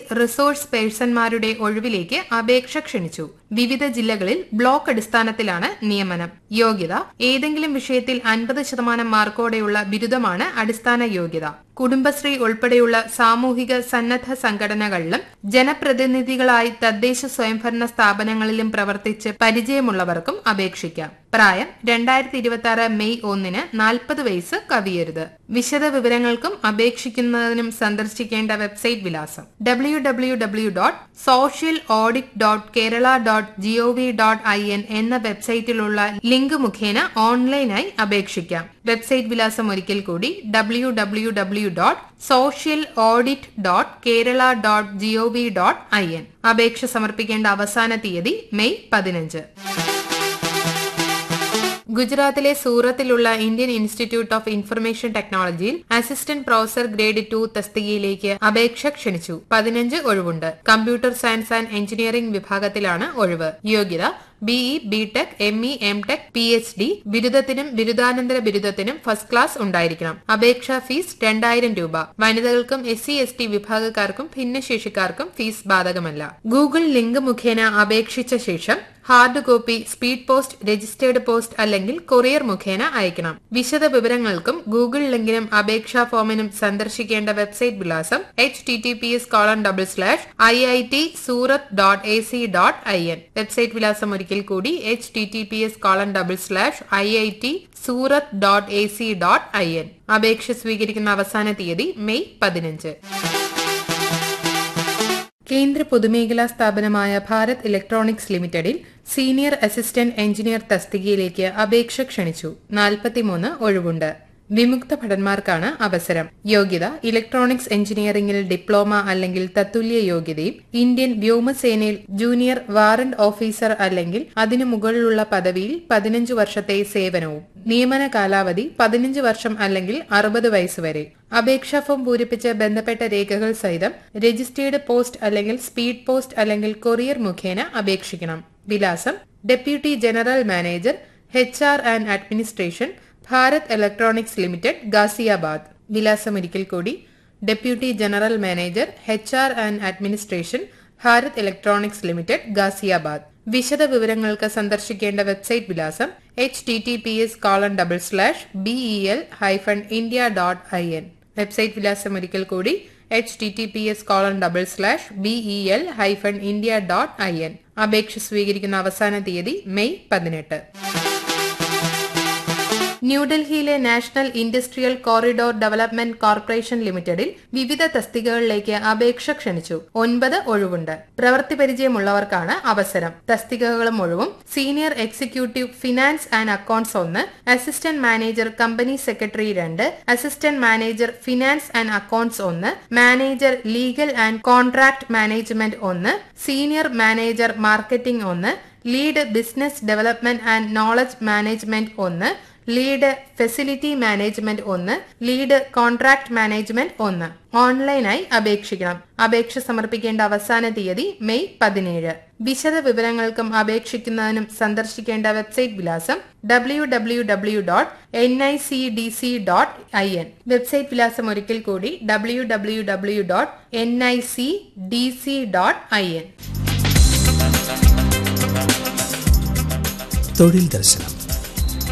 village resource പേഴ്സൺമാരുടെ ഒഴിവിലേക്ക് അപേക്ഷ ക്ഷണിച്ചു വിവിധ ജില്ലകളിൽ ബ്ലോക്ക് അടിസ്ഥാനത്തിലാണ് നിയമനം യോഗ്യത ഏതെങ്കിലും വിഷയത്തിൽ അൻപത് ശതമാനം മാർക്കോടെയുള്ള ബിരുദമാണ് അടിസ്ഥാന യോഗ്യത കുടുംബശ്രീ ഉൾപ്പെടെയുള്ള സാമൂഹിക സന്നദ്ധ സംഘടനകളിലും ജനപ്രതിനിധികളായി തദ്ദേശ സ്വയംഭരണ സ്ഥാപനങ്ങളിലും പ്രവർത്തിച്ച് പരിചയമുള്ളവർക്കും അപേക്ഷിക്കാം പ്രായം രണ്ടായിരത്തി ഇരുപത്തി ആറ് മെയ് ഒന്നിന് നാൽപ്പത് വയസ്സ് കവിയരുത് വിശദ വിവരങ്ങൾക്കും അപേക്ഷിക്കുന്നതിനും സന്ദർശിക്കേണ്ട വെബ്സൈറ്റ് വിലാസം W W W dot social audit dot Kerala dot GOV dot I N എന്ന വെബ്സൈറ്റിലുള്ള ലിങ്ക് മുഖേന ഓൺലൈനായി അപേക്ഷിക്കാം വെബ്സൈറ്റ് വിലാസം ഒരിക്കൽ കൂടി W W W dot social audit dot Kerala dot GOV dot I N അപേക്ഷ സമർപ്പിക്കേണ്ട അവസാന തീയതി മെയ് പതിനഞ്ച് ഗുജറാത്തിലെ സൂറത്തിലുള്ള ഇന്ത്യൻ ഇൻസ്റ്റിറ്റ്യൂട്ട് ഓഫ് ഇൻഫർമേഷൻ ടെക്നോളജിയിൽ അസിസ്റ്റന്റ് പ്രൊഫസർ ഗ്രേഡ് ടു തസ്തികയിലേക്ക് അപേക്ഷ ക്ഷണിച്ചു പതിനഞ്ച് ഒഴിവുണ്ട് കമ്പ്യൂട്ടർ സയൻസ് ആൻഡ് എഞ്ചിനീയറിംഗ് വിഭാഗത്തിലാണ് ഒഴിവ് യോഗ്യത BE BTech M E M tech P H D ബിരുദത്തിനും ബിരുദാനന്തര ബിരുദത്തിനും ഫസ്റ്റ് ക്ലാസ് ഉണ്ടായിരിക്കണം അപേക്ഷാ ഫീസ് രണ്ടായിരം രൂപ വനിതകൾക്കും എസ് സി എസ് ടി വിഭാഗക്കാർക്കും ഭിന്നശേഷിക്കാർക്കും ഫീസ് ബാധകമല്ല ഗൂഗിൾ ലിങ്ക് മുഖേന അപേക്ഷിച്ച ശേഷം hard copy speed post registered post അല്ലെങ്കിൽ കൊറിയർ മുഖേന അയക്കണം വിശദ വിവരങ്ങൾക്കും ഗൂഗിൾ ലിങ്കിനും അപേക്ഷാ ഫോമിനും സന്ദർശിക്കേണ്ട വെബ്സൈറ്റ് വിലാസം H T T P S colon double slash I I T Surat dot A C dot I N website വിലാസം ഒരിക്കൽ കൂടി H T T P S colon double slash I I T Surat dot A C dot I N അപേക്ഷ സ്വീകരിക്കുന്ന അവസാന തീയതി May പതിനഞ്ച് കേന്ദ്ര പൊതുമേഖലാ സ്ഥാപനമായ ഭാരത് ഇലക്ട്രോണിക്സ് ലിമിറ്റഡിൽ സീനിയർ അസിസ്റ്റന്റ് എഞ്ചിനീയർ തസ്തികയിലേക്ക് അപേക്ഷ ക്ഷണിച്ചു നാൽപ്പത്തിമൂന്ന് ഒഴിവുണ്ട് വിമുക്ത ഭടന്മാർക്കാണ് അവസരം യോഗ്യത ഇലക്ട്രോണിക്സ് എഞ്ചിനീയറിംഗിൽ ഡിപ്ലോമ അല്ലെങ്കിൽ തത്തുല്യ യോഗ്യതയും ഇന്ത്യൻ വ്യോമസേനയിൽ ജൂനിയർ വാറന്റ് ഓഫീസർ അല്ലെങ്കിൽ അതിനു മുകളിലുള്ള പദവിയിൽ പതിനഞ്ച് വർഷത്തെ സേവനവും നിയമന കാലാവധി പതിനഞ്ച് വർഷം അല്ലെങ്കിൽ അറുപത് വയസ്സ് വരെ അപേക്ഷാ ഫോം പൂരിപ്പിച്ച് ബന്ധപ്പെട്ട രേഖകൾ സഹിതം രജിസ്റ്റേർഡ് പോസ്റ്റ് അല്ലെങ്കിൽ സ്പീഡ് പോസ്റ്റ് അല്ലെങ്കിൽ കൊറിയർ മുഖേന അപേക്ഷിക്കണം വിലാസം deputy general manager H R and administration Bharat electronics limited Ghaziabad വിലാസം ഒരിക്കൽ കൂടി deputy general manager H R and administration Bharat electronics limited Ghaziabad വിശദ വിവരങ്ങൾക്ക് സന്ദർശിക്കേണ്ട വെബ്സൈറ്റ് വിലാസം H T T P S colon double slash B E L hyphen India dot I N website വിലാസം ഒരിക്കൽ കൂടി H T T P S colon double slash B E L hyphen India dot I N അപേക്ഷ സ്വീകരിക്കുന്ന അവസാന തീയതി May പതിനെട്ട് ന്യൂഡൽഹിയിലെ national industrial corridor development corporation ലിമിറ്റഡിൽ വിവിധ തസ്തികകളിലേക്ക് അപേക്ഷ ക്ഷണിച്ചു ഒൻപത് ഒഴിവുണ്ട് പ്രവൃത്തി പരിചയമുള്ളവർക്കാണ് അവസരം തസ്തികകളും ഒഴിവും senior executive finance and accounts ഒന്ന് അസിസ്റ്റന്റ് മാനേജർ കമ്പനി സെക്രട്ടറി രണ്ട് assistant manager finance and accounts ഒന്ന് manager legal and contract management ഒന്ന് സീനിയർ മാനേജർ മാർക്കറ്റിംഗ് ഒന്ന് lead business development and knowledge management ഒന്ന് ലീഡ് ഫെസിലിറ്റി മാനേജ്മെന്റ് ഒന്ന് lead contract management ഒന്ന് ഓൺലൈനായി അപേക്ഷിക്കണം അപേക്ഷ സമർപ്പിക്കേണ്ട അവസാന തീയതി മെയ് പതിനേഴ് വിശദ വിവരങ്ങൾക്കും അപേക്ഷിക്കുന്നതിനും സന്ദർശിക്കേണ്ട വെബ്സൈറ്റ് വിലാസം W W W dot N I C D C dot I N website വിലാസം ഒരിക്കൽ കൂടി W W W dot N I C D C dot I N തൊഴിൽ ദർശനം